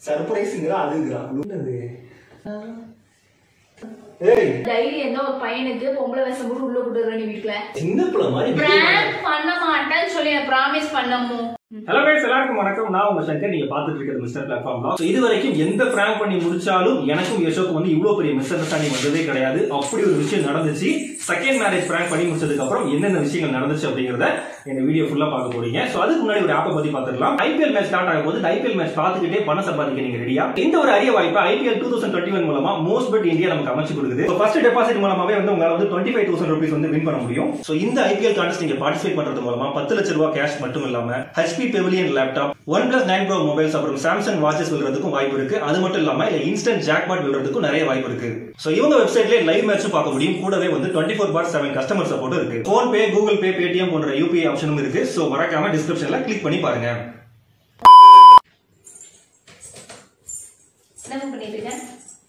சர்ப்ரைஸுங்கிற அதுங்கிறா என்னது ஏய் டைரி என்ன ஒரு பையனுக்கு பொம்பளை வேஷம் போட்டு உள்ள கூட்டு வர நீ வீட்டுல சின்ன பிள்ளை மாதிரி பிராங்க் பண்ண மாட்டேன்னு சொல்லி ப்ராமிஸ் பண்ணமோ ஹலோ கைஸ் எல்லாருக்கும் வணக்கம் நான் உங்க சங்கர் நீங்க பாத்துட்டு இருக்கிறது மிஸ்டர் பிளாட்ஃபார்ம் தான் இது வரைக்கும் எந்த பிராங்க் பண்ணி முடிச்சாலும் எனக்கும் யசோக்கும் வந்து இவ்வளவு பெரிய மிஸ் அண்டர்ஸ்டாண்டிங் வந்ததே கிடையாது அப்படி ஒரு விஷயம் நடந்துச்சு செகண்ட் மேரேஜ் பிராங்க் பண்ணி முடிச்சதுக்கு அப்புறம் என்னென்ன விஷயங்கள் நடந்துச்சு அப்படிங்கறத இந்த வீடியோ ஃபுல்லா பார்க்க போறீங்க சோ அதுக்கு முன்னாடி ஒரு ஆப்பை பத்தி பாத்துக்கலாம் ஐபிஎல் மேட்ச் ஸ்டார்ட் ஆகும் போது ஐபிஎல் மேட்ச் பார்த்துக்கிட்டே பணம் சம்பாதிக்க நீங்க ரெடியா இந்த ஒரு அரிய வாய்ப்பை IPL two thousand twenty one மூலமா மோஸ்ட் பெட் இந்தியா நமக்கு அமைச்சு கொடுக்குது ஃபர்ஸ்ட் டெபாசிட் மூலமாவே வந்து உங்களால வந்து டுவெண்ட்டி ஃபைவ் தௌசண்ட் ருபீஸ் வந்து வின் பண்ண முடியும் சோ இந்த ஐபிஎல் கான்டெஸ்ட் நீங்க பார்ட்டிசிபேட் பண்றது மூலமா பத்து லட்ச ரூபாய் கேஷ் மட்டும் இல்லாம HP Pavilion laptop OnePlus nine pro mobiles அப்புறம் சாம்சங் வாட்சஸ் விழுறதுக்கும் வாய்ப்பு இருக்கு அது மட்டும் இல்லாம இல்ல இன்ஸ்டன்ட் ஜாக்பாட் விழுறதுக்கும் நிறைய வாய்ப்பு இருக்கு சோ இவங்க வெப்சைட்ல லைவ் மேட்சும் பார்க்க முடியும் கூடவே வந்து twenty four by seven customer support இருக்கு PhonePe Google Pay Paytm போன்ற யூபிஐ ஆப்ஷனும் இருக்கு சோ மறக்காம டிஸ்கிரிப்ஷன்ல கிளிக் பண்ணி பாருங்க என்ன பண்ணிட்டு இருக்க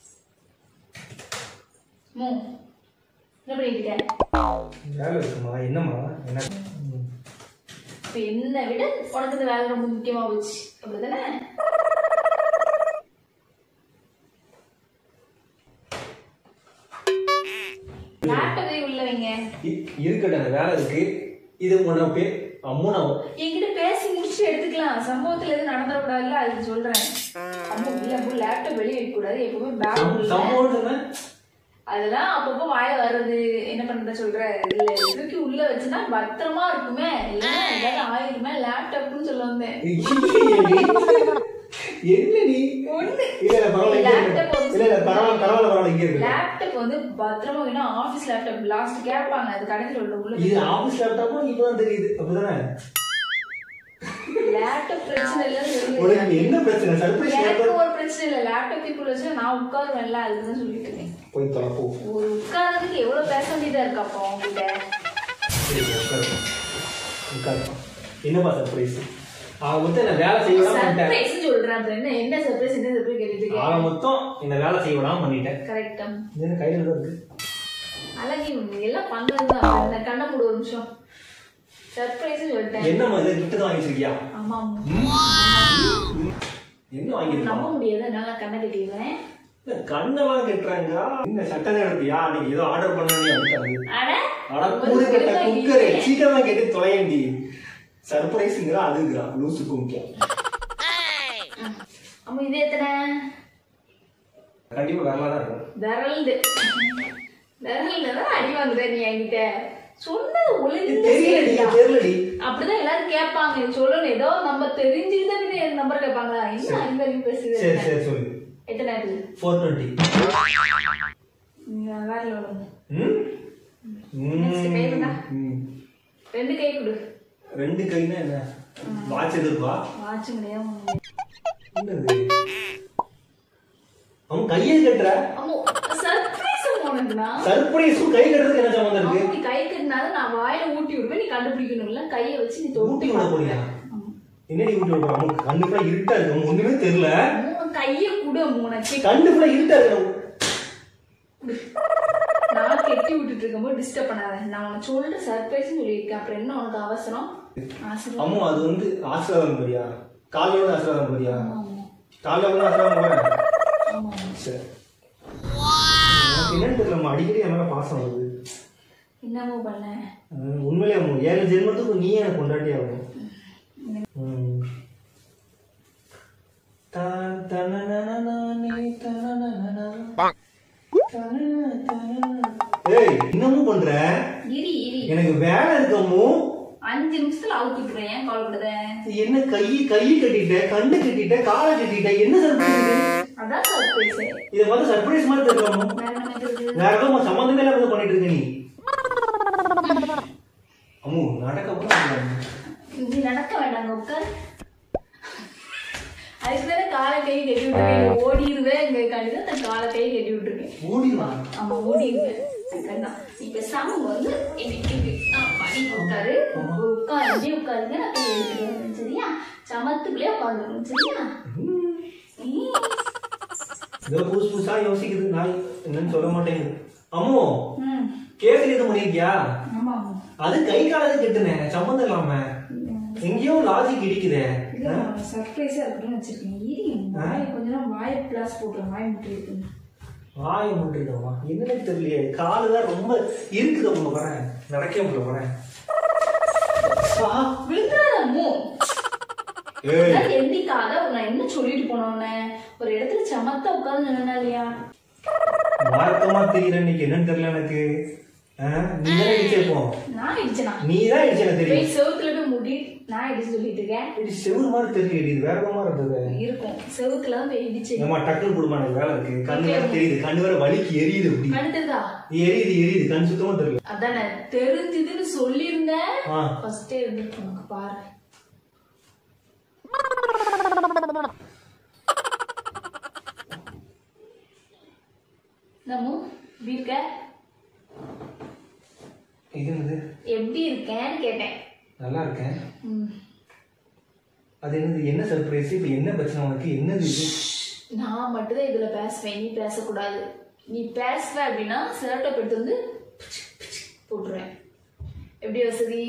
மோ என்ன பண்ணிட்டு இருக்க வேலை இருக்குமா என்னம்மா என்ன இப்ப என்னை விட உனக்கு இந்த வேலை ரொம்ப முக்கியமா போச்சு அப்படிதானே லேப்டாப் உள்ள வைங்க இருக்கட்டும் அந்த வேலை இருக்கு இது உன பே அம்முனா என்கிட்ட பேசி முடிச்சு எடுத்துக்கலாம் சம்பவத்துல எதுவும் நடந்துடக்கூடாதுல்ல அதுக்கு சொல்றேன் அம்மா இல்ல அப்போ லேப்டாப் வெளியே வைக்க கூடாது எப்பவுமே பேக் உள்ள சம்பவம் சொன்ன அதெல்லாம் அப்பப்போ வாய வர்றது என்ன பண்ற சொல்ற இல்ல இதுக்கு உள்ள வச்சுனா பத்திரமா இருக்குமே இல்லைன்னா ஏதாவது ஆயிருமே லேப்டாப்னு சொல்ல வந்தேன் என்ன நீ ஒண்ணு இல்ல இல்ல பரவாயில்ல இங்கே லேப்டாப் இருக்கு. இல்ல இல்ல பரவாயில்ல பரவாயில்ல பரவாயில்ல இங்கே இருக்கு லேப்டாப் வந்து பத்திரமா வேணும் ஆபீஸ் லேப்டாப் லாஸ்ட் கேட்பாங்க அது கடையில் உள்ள உள்ள இது ஆபீஸ் லேப்டாப்பும் இப்பதான் தெரியுது அப்படிதானே லேப்டாப் பிரச்சனை இல்லைன்னு சொல்லி உனக்கு என்ன பிரச்சனை சர்ப்ரைஸ் எனக்கு லேப்டாப் ஒரு பிரச்சனை இல்லை லேப்டாப் இப்போ வச்சு நான் உட்காருவேன்ல அதுக்கு தான் சொல்லிட்டு இருக்கேன் போய் தொலை போ ஒரு உட்கார்றதுக்கு எவ்வளவு பேச வேண்டியதா இருக்கு அப்போ உங்ககிட்ட சரி உட்காரு உட்காரு என்னப்பா சர்ப்ரைஸ் அவன் மொத்தம் என்ன வேலை செய்ய விடாம பண்ணிட்டேன் சர்ப்ரைஸ் சொல்றேன் அப்புறம் என்ன என்ன சர்ப்ரைஸ் என்ன சர்ப்ரைஸ் கேட்டுட்டு இருக்கேன் அவன் மொத்தம் என்ன வேலை செய்ய விடாம பண்ணிட்டேன் கரெக்டா இது என்ன கையில தான் இருக்கு அழகி எல்லாம் பண்றதுதான் இந்த கண்ணை மூடு ஒரு நிமிஷம் சர்ப்ரைஸ் சொல்லிட்டேன் என்னம்மா இது கிட்ட தான் வாங்கி வச்சிருக்கியா ஆமா என்ன வாங்கிருக்கா நம்ப முடியாது என்னால கண்ணை கட்டிடுவேன் இல்ல, கண்ணெல்லாம் கட்டுறாங்க இந்த சட்டை தான் எடுத்தியா அன்னைக்கு ஏதோ ஆர்டர் பண்ணி வந்துட்டாங்க அட ஆனா கூடு கட்ட குக்கர் சீக்கிரமா கேட்டு தொலையண்டி சர்ப்ரைஸ்ங்கிற அதுங்கிறா லூசு குமிக்க அம்மா இது எத்தனை கண்டிப்பா வேலை தான் இருக்கும் விரல்து விரல்ல தான் அடி வாங்குற நீ என்கிட்ட சொன்னது இது ஒழுங்கு தெரியலடி சரியா? இது தெரியலடி அப்படிதான் எல்லாரும் கேட்பாங்க நீ சொல்லணும் ஏதோ நம்ம தெரிஞ்சுக்கிட்டு தான் என் நம்பர் கேட்பாங்களா என்ன அறிவு அறிவு பேசுது சரி சரி சொல்லு எத்தனை இருக்கு ஃபோர் டுவெண்ட்டி வேற லோடு ம் Next கை கொண்டா. ம். ரெண்டு கை கொடு ரெண்டு கைனா என்ன வாட்ச் எதிர்ப்பா வாட்ச் கிடையாது என்னது அவன் கையை கட்டுற அம்மோ சர்ப்ரைஸ் உனக்குனா சர்ப்ரைஸும் கை கட்டுறதுக்கு என்ன சம்மந்தம் இருக்கு அம்மா, நீ கை கட்டினாலும் நான் வாயில ஊட்டி விடுவேன் நீ கண்டுபிடிக்கணும்ல கையை வச்சு நீ தொட்டு ஊட்டி விட போறியா ஆமா. என்னடி ஊட்டி விடுற அவனுக்கு கண்ணு ஃபுல்லா இருட்டா இருக்கு அவனுக்கு ஒண்ணுமே தெரியல அம்மா, கையை கொடு அம்மா, உனக்கு கண்ணு ஃபுல்லா இருட்டா இருக்கு நான் கெட்டி விட்டுட்டு இருக்கும்போது டிஸ்டர்ப் பண்ணாத நான் உனக்கு சொல்லிட்டு சர்ப்ரைஸ் சொல்லியிருக்கேன் அப்புறம் என்ன உனக்கு அவசரம் ஆசீர்வாதம் அம்மா அது வந்து ஆசீர்வாதம் போறியா காலையில வந்து ஆசீர்வாதம் போறியா ஆமா காலையில வந்து ஆசீர்வாதம் போறேன் ஆமா சரி எனக்கு என்னன்னு தெரியல அம்மா அடிக்கடி என் மேல பாசம் வருது என்னமோ பண்ண அஹ் உண்மையிலே அம்மா ஏழு ஜென்மத்துக்கு நீ எனக்கு கொண்டாட்டி ஆகணும் ம். தான் தனனனனனே தனனனனனா. தனன தனன. ஏய் இன்னமும் பண்ற இரி இரி எனக்கு வேலை இருக்கமோ அஞ்சு நிமிஷத்துல அவுத்து விட்டுறேன் ஏன் கவலைப்படுத என்ன கை கை கட்டிட்ட கண்ணு கட்டிட்ட காலை கட்டிட்ட என்ன சர்ப்ரைஸ் அதான் சர்ப்ரைஸ் இதை பார்த்து சர்ப்ரைஸ் மாதிரி தெரியலாமோ வேற என்ன பண்றது? வேற ஏதோ உன் சம்மந்தமே இல்லாம ஏதோ பண்ணிட்டு இருக்க நீ அம்மு நடக்க கூட முடியாது. நீ நடக்க வேண்டாங்க உட்கார் அதுக்கு தானே காலை கை கட்டி விட்டுருக்கேன் ஓடிடுவேன் இங்க கண்டிதான் தன் காலை கை கட்டி விட்டுருக்கேன் ஓடிவா ஆமா ஓடிடுவேன் அதுதான் இப்ப சாமி வந்து இன்னைக்கு படி உட்காரு உட்காந்து உட்காருங்க நான் போய் எடுத்துட்டு வரேன் சரியா சமத்துக்குள்ளே உட்காந்துருக்கணும் சரியா ம். ஏதோ புதுசு புதுசா யோசிக்குது நான் என்னன்னு சொல்ல மாட்டேங்குது அம்மு ம் கேசரி எதுவும் பண்ணிருக்கியா ஆமா ஆமா அது கை காலது கெட்டுனேன் சம்மந்தம் இல்லாம எங்கேயோ லாஜிக் இடிக்குதே சர்ப்ரைஸா இருக்கணும்னு வச்சிருக்கேன் இரி வாயை கொஞ்ச நேரம் வாயை பிளாஸ் போட்டுறேன் வாய் முட்டி இருக்குங்க வாய முட்டிருக்கோமா என்னன்னு தெரியலையே காலு தான் ரொம்ப இருக்குது அவங்க வரேன் நடக்க முடியல வரேன் விழுந்துடாதம்மோ ஏய் எந்திக்காத நான் என்ன சொல்லிட்டு போனோன்னே ஒரு இடத்துல சமத்தா உட்கார்ந்து நின்னா இல்லையா மார்க்கமா தெரியல இன்னைக்கு என்னன்னு தெரியல எனக்கு ஆ, நீ தான் இடிச்சிருப்போம் நான் இடிச்சனா நீ தான் இடிச்சு எனக்கு தெரியும் போய் செவுத்துல போய் முடி நான் இடிச்சு சொல்லிட்டு இருக்கேன் இது செவுரு மாதிரி தெரியல இது வேற மாதிரி இருந்தது இருக்கும் செவுத்துல தான் போய் இடிச்சு ஏமா டக்குனு கொடுமா எனக்கு வேலை இருக்கு கண்ணு வேற தெரியுது கண்ணு வேற வலிக்கு எரியுது அப்படி அடுத்ததா எரியுது எரியுது கண் சுத்தமா தெரியல அதானே தெரிஞ்சுதுன்னு சொல்லியிருந்தேன் ஆ ஃபர்ஸ்டே இருந்து உனக்கு பாரு நம்ம எப்படி இருக்க இது என்னது எப்படி இருக்கேன்னு கேட்டேன் நல்லா இருக்கேன் ம். அது என்னது என்ன சர்ப்ரைஸ் இப்ப என்ன பிரச்சனை உனக்கு என்னது இது நான் மட்டும்தான் இதுல பேசுவேன் நீ பேசக்கூடாது நீ பேசுவ அப்படின்னா சிலட்டப் எடுத்து வந்து போட்டுருவேன் எப்படி வசதி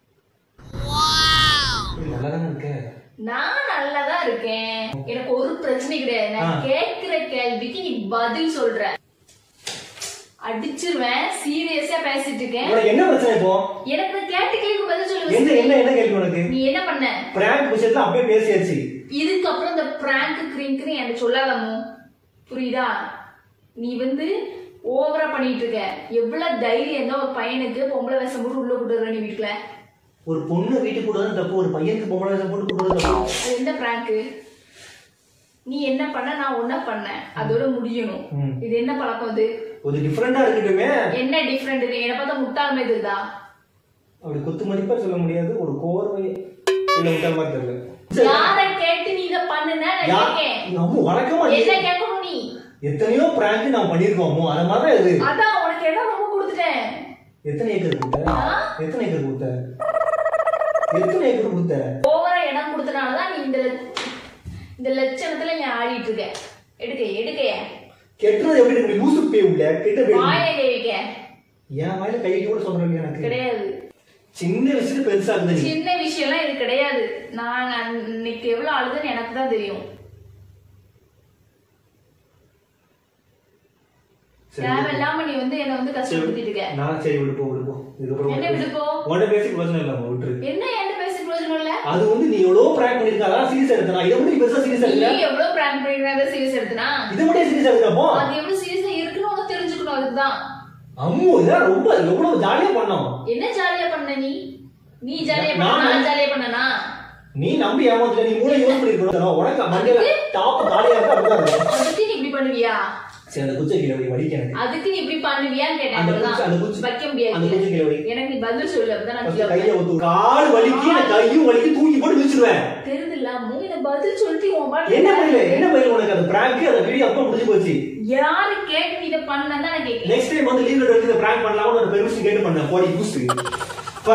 இது நல்லா தானே இருக்க நான் நல்லதா இருக்கேன் எனக்கு ஒரு பிரச்சனை கிடையாது நான் ஆ. கேட்கிற கேள்விக்கு நீ பதில் சொல்ற அடிச்சிருவேன் சீரியஸா பேசிட்டு இருக்கேன் உனக்கு என்ன பிரச்சனை இப்போ எனக்கு நான் கேட்ட கேள்விக்கு பதில் என்ன சொல்லு என்ன என்ன கேள்வி உனக்கு நீ என்ன பண்ண பிராங்க் விஷயத்துல அப்படியே பேசியாச்சு இதுக்கப்புறம் இந்த பிராங்க் கிரிங்க்னு எனக்கு சொல்லாதமோ புரியுதா நீ வந்து ஓவரா பண்ணிட்டு இருக்க எவ்வளவு தைரியம் தான் ஒரு பையனுக்கு பொம்பளை வேஷம் போட்டு உள்ள கூட்டு வர நீ வீட்டுல ஒரு பொண்ணு வீட்டுக்கு கூடாது தப்பு ஒரு பையனுக்கு பொம்பளை வேஷம் போட்டு கூடாது தப்பு அது என்ன பிராங்க் நீ என்ன பண்ண நான் ஒன்ன பண்ணேன் அதோட முடியணும் ம். இது என்ன பழக்கம் இது கொஞ்சம் டிஃப்ரெண்டா இருக்கட்டுமே என்ன டிஃப்ரெண்ட் இது என்ன பார்த்தா முட்டாள் மாதிரி இருக்குதா அப்படி குத்து மதிப்பா சொல்ல முடியாது ஒரு கோர்வை இல்ல விட்ட மாதிரி தெரியல யார கேட்டு நீ இத பண்ணுன நான் யா- கேட்கேன் நம்ம வழக்கமா என்ன கேட்கணும் நீ எத்தனையோ பிராங்க் நான் பண்ணிருக்கோமோ அத மாதிரி இது அதான் உனக்கு என்ன ரொம்ப கொடுத்துட்டேன் எத்தனை ஏக்கர் கொடுத்த எத்தனை ஏக்கர் கொடுத்த எத்தனை ஏக்கர் கொடுத்த ஓவரா இடம் கொடுத்தனாலதான் நீ இந்த லட்ச- இந்த லட்சணத்துல நீ ஆடிட்டு இருக்க எடுக்க எடுக்க கெட்டுறது எப்படி இருக்கு லூசு பே உள்ள கெட்ட பே வாயை கேவிக்க என் வாயில கையை கூட சொல்றேன் எனக்கு கிடையாது சின்ன விஷயத்து பெருசா இருந்தது சின்ன விஷயம்லாம் இது கிடையாது நான் அன்னைக்கு எவ்வளவு அழுதுன்னு எனக்கு தான் தெரியும் சரி, தேவையில்லாம நீ வந்து என்ன வந்து கஷ்டப்படுத்திட்டு இருக்க நான் சரி விடுப்போ விடுப்போ இதுக்கப்புறம் என்ன விடுப்போ உன்ன பேசி பிரச்சனை இல்ல விட்டுரு என்ன என்கிட்ட பேசி பிரயோஜனம் இல்ல அது வந்து நீ எவ்வளவு பிராங்க் பண்ணிருக்க அதான் சீரியஸ் எடுத்தனா இதை மட்டும் நீ பெருசா சீரியஸ் நீ எடுக்கல எவ்வளவு பிராங்க் பண்ணிருக்க சீரியஸ் எடுத்தனா இதை மட்டும் சீரியஸ் எடுக்கிறப்போ அது எவ்வளவு சீரியஸா இருக்குன்னு உனக்கு தெரிஞ்சுக்கணும் அதுதான் அம்மு இதான் ரொம்ப எவ்வளவு ஜாலியா பண்ணோம் என்ன ஜாலியா பண்ண நீ நீ ஜாலியா பண்ண நான் நான் ஜாலியா பண்ணனா நீ நம்பி ஏமாத்துல நீ மூளை யூஸ் பண்ணிருக்கணும் உனக்கு மண்டையில டாப் காலியா இருக்கா அப்படிதான் இருக்கும் அதுக்கு நீ இப்படி பண்ணுவியா சரி அந்த குச்சை கீழே வை, வலிக்கு எனக்கு அதுக்கு நீ இப்படி பண்ணுவியான்னு கேட்டேன் அந்த அவ்வளவுதான். குச்சி- அந்த குச்சி- வைக்க அந்த முடியாது குச்சை கீழே வை. எனக்கு நீ பதில் சொல்லு அப்பதான் நான் ஃபர்ஸ்ட் கீழே கையை ஒத்து கால் வலிக்கு எனக்கு கையும் வலிக்கு தூக்கி போட்டு மிதிச்சிருவேன் தெரியுது இல்லாம இந்த பதில் சொல்லிட்டு உன் பாட்டுக்கு என்ன பயில என்ன பயில உனக்கு அந்த பிராங்க் அந்த வீடியோ அப்ப முடிஞ்சு போச்சு யாரு கேட்டு நீ இதை பண்ணதான் நான் கேட்கிறேன் நெக்ஸ்ட் டைம் வந்து லீவ் எடுத்து இந்த பிராங்க் பண்ணலாம்னு ஒரு பெர்மிஷன் கேட்டு பண்ணேன் போடி யூஸ் பா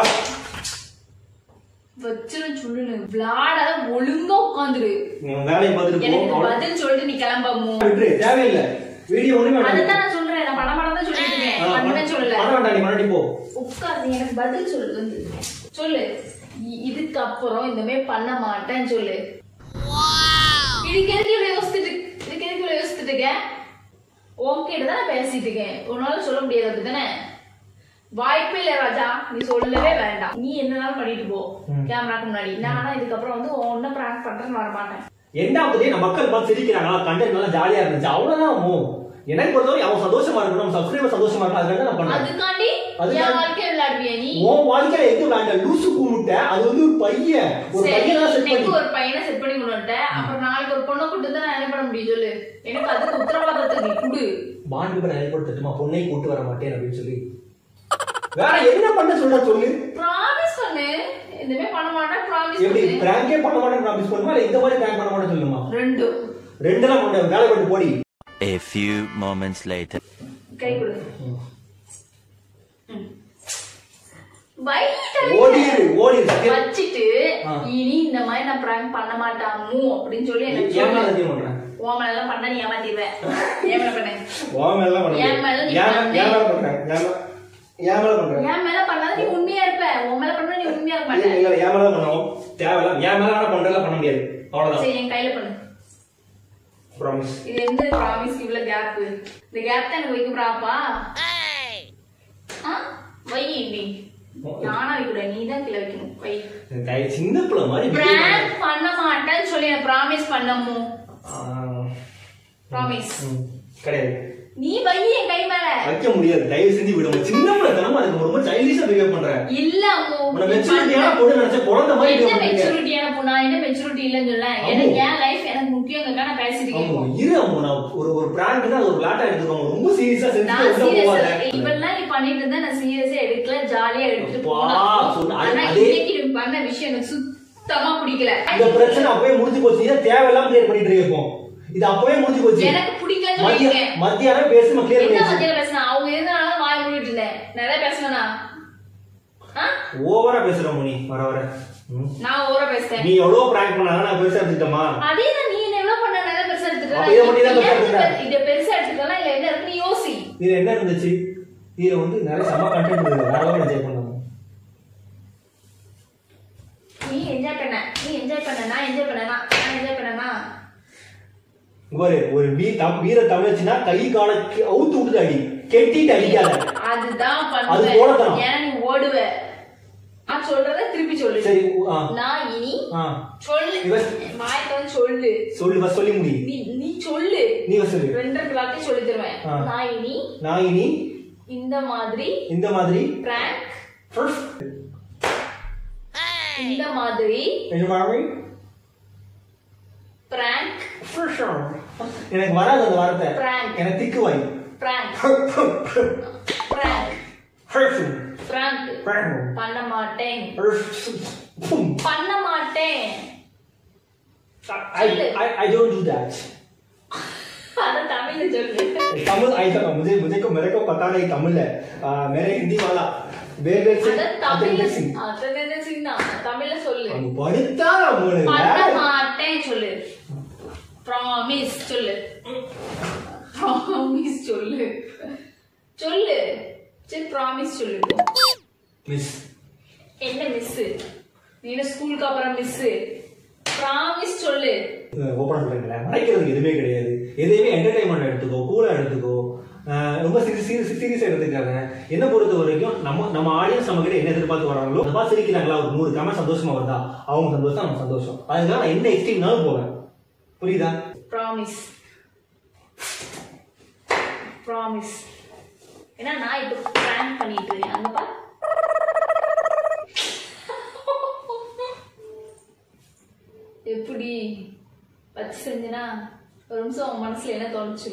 வச்சிரும் சொல்லுன்னு விளாடாத ஒழுங்கா உட்காந்துரு நீ உன் வேலையை பார்த்துட்டு எனக்கு போ இந்த பதில் சொல்லிட்டு நீ கிளம்பாமோ விட்டுரு தேவையில்லை வீடியோ ஒண்ணுமே வேண்டாம் அதுதான் நான் சொல்றேன் நான் படம் படம் தான் சொல்லிட்டு இருக்கேன் ஆ, பண்ணுமே பண்ண சொல்லல பண்ண வேண்டாம் நீ மறுபடியும் போ உட்காரு எனக்கு பதில் சொல்லு வந்து சொல்லு இ- இதுக்கப்புறம் இந்த மாதிரி பண்ண மாட்டேன்னு சொல்லு இதுக்கு எதுக்கு இவ்வளவு யோசிச்சுட்டு இதுக்கு எதுக்கு இவ்வளவு யோசிச்சுட்டு இருக்க ஓகே தான் நான் பேசிட்டு இருக்கேன் உன்னால சொல்ல முடியாது அப்படிதானே வாய்ப்பே இல்ல ராஜா நீ சொல்லவே வேண்டாம் நீ என்னனாலும் பண்ணிட்டு போ கேமராக்கு முன்னாடி நான் ஆனா இதுக்கப்புறம் வந்து ஒன்னும் பிராங்க் பண்றேன்னு வர மாட்டேன் ரெண்டாவது டே நம்ம மக்கள் பார்த்து சிரிக்கிறாங்க கண்டென்ட் நல்லா ஜாலியா இருந்துச்சு அவ்வளவுதான் மோ எனக்கு பொறுத்தவரை அவன் சந்தோஷமா இருக்கணும் நம்ம சப்ஸ்கிரைபர் சந்தோஷமா இருக்கணும் அதுக்காக நான் பண்ணேன் அதுக்காண்டி அதுக்காண்டி- என் வாழ்க்கைய விளையாடுவியா நீ உன் வாழ்க்கையில எது வேண்டாம் லூசு கூமுட்ட அது வந்து ஒரு பையன் ஒரு சரி பையன் செட் இன்னைக்கு பண்ணி ஒரு பையனை செட் பண்ணி கொண்டு வந்துட்டேன் அப்புறம் நாளைக்கு ஒரு பொண்ணை கூட்டு வந்து நான் என்ன பண்ண முடியும் சொல்லு எனக்கு அதுக்கு உத்தரவாதத்தை நீ கொடு பாண்டு பேர் ஏர்போர்ட் தட்டுமா பொண்ணை கூட்டு வர மாட்டேன் அப்படின்னு சொல்லி வேற என்ன பண்ண சொல்ற சொல்லு ப்ராமிஸ் பண்ணு இந்த மாதிரி பண்ண மாட்டேன் ப்ராமிஸ் எப்படி பண்ணு பிராங்கே பண்ண மாட்டேன் ப்ராமிஸ் பண்ணுமா இல்ல இந்த மாதிரி பிராங்க் பண்ண மாட்டேன் சொல்லுமா ரெண்டும் ரெண்டெல்லாம் பண்ண வேலை பண்ணி போடி A few moments later. கை கொடு வைட்டா ஓடிரு ஓடிரு வச்சுட்டு ஆ. இனி இந்த மாதிரி நான் பிராங்க் பண்ண மாட்டாமு அப்படின்னு சொல்லி எனக்கு ஏமா சொல்லு சத்தியம் பண்றேன் ஓமன் எல்லாம் பண்ண நீ ஏமாத்திடுவேன் ஏமல பண்ண உன் மேல பண்ண என் மேல நீ ஏன் பண்ணு. ஏன் மேல பண்றேன் ஏன் மேல- ஏன் மேல பண்றேன் என் மேல பண்ணாத நீ உண்மையா இருப்ப உன் மேல பண்ணா நீ உண்மையா இருக்க மாட்ட இல்ல இல்ல ஏன் மேல பண்ணுவோம் தேவையில்ல என் மேல வேணா பண்றதுல பண்ண முடியாது அவ்வளவுதான் சரி என் கையில பண்ணு ப்ராமிஸ் இது எந்த ப்ராமிஸ் இவ்வளவு கேப் இந்த கேப் தான் எனக்கு வைக்க போறாப்பா ஆ வை நீ நானா வைக்கூடாது நீ தான் கீழே வைக்கணும் வை சின்ன பிள்ளை மாதிரி behave பிராங்க் பண்ண மாட்டேன்னு சொல்லி ப்ராமிஸ் பண்ணமோ ஆ, ப்ராமிஸ் ம், கிடையாது நீ வை என் கை மேல வைக்க முடியாது தயவு செஞ்சு விடுங்க சின்ன பிள்ளை தனமா இருக்கு ரொம்ப சைல்டிஷா பிஹேவ் பண்ற இல்ல அம்மு உன்னை மெச்சூரிட்டியான பொண்ணு நினைச்ச குழந்தை மாதிரி என்ன behave பண்றீங்க மெச்சூரிட்டியான பொண்ணா என்ன மெச்சூரிட்டி இல்லைன்னு சொல்ல எனக்கு என் லைஃப் எனக்கு முக்கியம் நான் பேசிட்டு ஆமா, இருக்கேன் இரு அம்மா நான் ஒரு ஒரு பிராங்க்னா ஒரு விளாட்டா எடுத்துக்கோங்க ரொம்ப சீரியஸா நான் செஞ்சு உள்ள போவாத சீரியஸ் இவெல்லாம் நீ பண்ணிட்டு இருந்தா நான் சீரியஸா எடுக்கல ஜாலியா எடுத்துட்டு அப்பா, போனேன் சொன்ன- அது- ஆனா அதே- இன்னைக்கு நீ பண்ண விஷயம் எனக்கு சுத்தமா பிடிக்கல இந்த பிரச்சனை அப்பவே முடிஞ்சு போச்சு ஏன் தேவையில்லாம கிளியர் பண்ணிட்டு இருக்கோம் இது அப்பவே முடிஞ்சு போச்சு எனக்கு பிடிக்கலன்னு மத்திய- சொல்லியிருக்கேன் மத்தியானம் பேசி நம்ம கிளியர் என்ன பண்ணியாச்சு மத்தியில பேசினா அவங்க இருந்தனால வாய் மூடிட்டு இருந்தேன் நிறைய பேசணும்னா ஓவரா பேசுற மணி வர வர ம். நான் ஓர பேசுறேன் நீ எவ்வளவு பிராங்க் பண்ணாலும் நான் பெருசா எடுத்துட்டோமா அதே தான் நீ என்ன எவ்வளவு பண்ண நிறைய பெருசா அப்ப இதை மட்டும் தான் பெருசா எடுத்துக்கலாம் எடுத்துக்கிட்ட? இத பெருசா எடுத்துக்கலாம் இல்ல என்ன இருக்குன்னு யோசி இதுல என்ன இருந்துச்சு இதுல வந்து நிறைய செம்ம கண்டென்ட் இருக்கு வேற எல்லாம் என்ஜாய் பண்ணாங்க நீ என்ஜாய் பண்ண நீ என்ஜாய் பண்ண நான் என்ஜாய் பண்ணனா நான் என்ஜாய் பண்ணனா ஒரு ஒரு வீ தம் வீர தமிழ்ச்சுன்னா கை கால அவுத்து விட்டு அடி கெட்டிட்டு அடிக்காத அதுதான் அது பண்ணுவேன் போலதான். ஏன்னா நீ ஓடுவ நான் சொல்றத திருப்பி சொல்லு சரி ஆ நான் இனி ஆ சொல்லு இவன் வாயத்தை வந்து சொல்லு சொல்லு first சொல்லி முடி நீ நீ சொல்லு நீ first சொல்லு ரெண்டு வார்த்தை சொல்லி தருவேன் ஆ. நான் இனி நான் இனி இந்த மாதிரி இந்த மாதிரி பிராங்க் first இந்த மாதிரி இந்த மாதிரி பிராங்க் first எனக்கு வராது அந்த வார்த்தை Prank. எனக்கு திக்கு வாய் பிராங்க் பிராங்க் பிராங்க் பண்ண மாட்டேன் பண்ண மாட்டேன் I, I, I don't do that. அத தமிழ்ல சொல்லு तमिल आई था मुझे मुझे को मेरे को पता नहीं तमिल है आ, मेरे हिंदी वाला वेर वेर से அத தமிழ்ல अतंत्र सिंह அத நினைச்சீங்கன்னா தமிழ்ல சொல்லு அவங்க படுத்தா மூணு பண்ண மாட்டேன் சொல்லு ப்ராமிஸ் சொல்லு ப்ராமிஸ் சொல்லு சொல்லு சரி ப்ராமிஸ் சொல்லு இப்போ. மிஸ் என்ன மிஸ் நீ என்ன ஸ்கூலுக்கு அப்புறம் மிஸ் ப்ராமிஸ் சொல்லு ஓப்பன் சொல்றீங்களா மறைக்கிறதுக்கு எதுவுமே கிடையாது எதையுமே என்டர்டைன்மெண்ட் எடுத்துக்கோ கூலா எடுத்துக்கோ ஆஹ் ரொம்ப சீரியஸ் சீரியஸ் சீரியஸா எடுத்துக்காங்க என்ன பொறுத்த வரைக்கும் நம்ம நம்ம ஆடியன்ஸ் நம்ம கிட்ட என்ன எதிர்பார்த்து வராங்களோ அதை பார்த்து சிரிக்கிறாங்களா ஒரு நூறு கமெண்ட் சந்தோஷமா வருதா அவங்க சந்தோஷம் நம்ம சந்தோஷம் அதுக்காக நான் என்ன எக்ஸ்ட்ரீம்னாலும் போவேன் புரியுதா ப்ராமிஸ் ப்ராமிஸ் ஏன்னா நான் இப்போ பிளான் பண்ணிட்டு இருக்கேன் அங்க பா எப்படி வச்சு செஞ்சனா ஒரு நிமிஷம் உன் மனசுல என்ன தோணுச்சு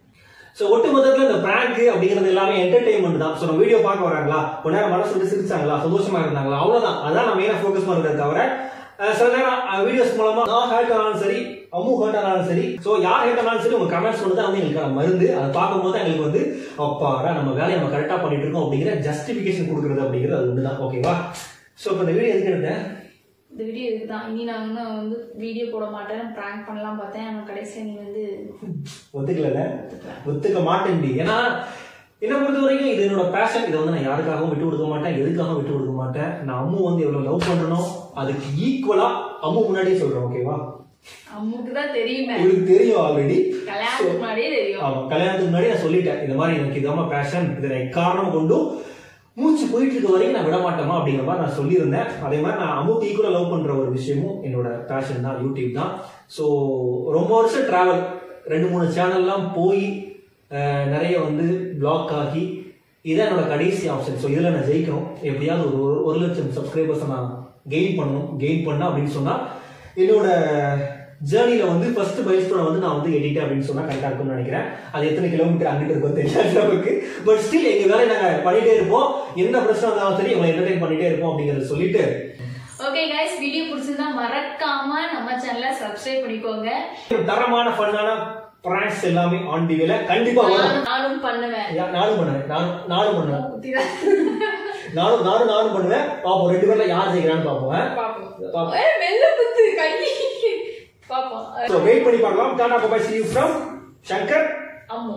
ஸோ ஒட்டு மொத்தத்தில் இந்த பிராங்க் அப்படிங்கிறது எல்லாமே என்டர்டைன்மெண்ட் தான் ஸோ நம்ம வீடியோ பார்க்க வராங்களா கொஞ்ச நேரம் மனசு விட்டு சிரிச்சாங்களா சந்தோஷமா இருந்தாங்களா அவ்வளவுதான் அதான் நம்ம மெயினாக ஃபோக்கஸ் பண்ணுறத தவிர அஹ் சில நேரம் வீடியோஸ் மூலமா நான் ஹேர்ட் ஆனாலும் சரி அம்மு ஹேர்ட் ஆனாலும் சரி ஸோ யார் ஹேர்ட் ஆனாலும் சரி உங்க கமெண்ட்ஸ் வந்து தான் வந்து எங்களுக்கான மருந்து அதை பார்க்கும்போது எங்களுக்கு வந்து அப்பாடா நம்ம வேலையை நம்ம கரெக்டாக பண்ணிட்டு இருக்கோம் அப்படிங்கிற ஜஸ்டிஃபிகேஷன் கொடுக்குறது அப்படிங்கிறது அது ஒன்று தான் ஓகேவா ஸோ இப்போ இந்த வீடியோ எதுக்கு எடுத்தேன் இந்த வீடியோ இதுக்கு தான் இனி நான் இன்னும் வந்து வீடியோ போட மாட்டேன் ப்ராங்க் பண்ணலாம் பார்த்தேன் ஆனால் கடைசியில் நீ வந்து ஒத்துக்கல ஒத்துக்க மாட்டேன்டி ஏன்னா என்ன பொறுத்த வரைக்கும் இது என்னோட பேஷன் இதை வந்து நான் யாருக்காகவும் விட்டு கொடுக்க மாட்டேன் எதுக்காகவும் விட்டு கொடுக்க மாட்டேன் நான் அம்மு வந்து எவ்வளவு லவ் பண்றனோ அதுக்கு ஈக்குவலா அம்மு முன்னாடியே சொல்றேன் ஓகேவா அம்முக்கு தான் தெரியுமே உங்களுக்கு தெரியும் ஆல்ரெடி கல்யாணத்துக்கு முன்னாடியே தெரியும் ஆமா கல்யாணத்துக்கு முன்னாடி நான் சொல்லிட்டேன் இந்த மாதிரி எனக்கு இதாம பேஷன் இதை நான் காரணம் கொண்டும் மூச்சு போயிட்டு இருக்க வரைக்கும் நான் விட மாட்டேமா அப்படிங்கிற மாதிரி நான் சொல்லியிருந்தேன் அதே மாதிரி நான் அம்முக்கு ஈக்குவலா லவ் பண்ற ஒரு விஷயமும் என்னோட பேஷன் தான் யூடியூப் தான் ஸோ ரொம்ப வருஷம் டிராவல் ரெண்டு மூணு சேனல்லாம் போய் அஹ், நிறைய வந்து பிளாக் ஆகி இதான் என்னோட கடைசி ஆப்ஷன் ஸோ இதில் நான் ஜெயிக்கணும் எப்படியாவது ஒரு ஒரு- ஒரு லட்சம் சப்ஸ்கிரைபர்ஸை நான் கெயின் பண்ணணும் கெயின் பண்ண அப்படின்னு சொன்னா என்னோட ஜேர்னில வந்து ஃபர்ஸ்ட் மைல்ஸ்டோனை வந்து நான் வந்து எடிட்டேன் அப்படின்னு சொன்னா கரெக்டாக இருக்கும்னு நினைக்கிறேன் அது எத்தனை கிலோமீட்டர் அங்கிட்டு இருக்கும் தெரியாது நமக்கு பட் ஸ்டில் எங்க வேலையை நாங்கள் பண்ணிட்டே இருப்போம் என்ன பிரச்சனை இருந்தாலும் சரி உங்களை என்டர்டைன் பண்ணிட்டே இருப்போம் அப்படிங்கறத சொல்லிட்டு ஓகே கைஸ் வீடியோ பிடிச்சிருந்தா மறக்காம நம்ம சேனலை சப்ஸ்கிரைப் பண்ணிக்கோங்க தரமான ஃபன்னான பிராங்க்ஸ் எல்லாமே ஆன் டிவில கண்டிப்பா வரும் நானும் நானும் பண்ணுவேன் யா- நானும் பண்ணுவேன் நானும் நானும் பண்ணுவேன் குத்திதான். நானும் நானும் நானும் பண்ணுவேன் பாப்போம் ரெண்டு பேர்ல யார் ஜெயிக்கிறான்னு பார்ப்போம் பாப்போம் பாப்போம் ஏய், மெல்ல குத்து கை பாப்போம் ஸோ வெயிட் பண்ணி பார்க்கலாம் tata bye bye see you from Shankar Ammu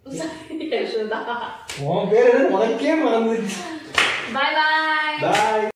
Yashoda உன் பேர் என்ன உனக்கே மறந்துச்சு பாய் பாய் பாய்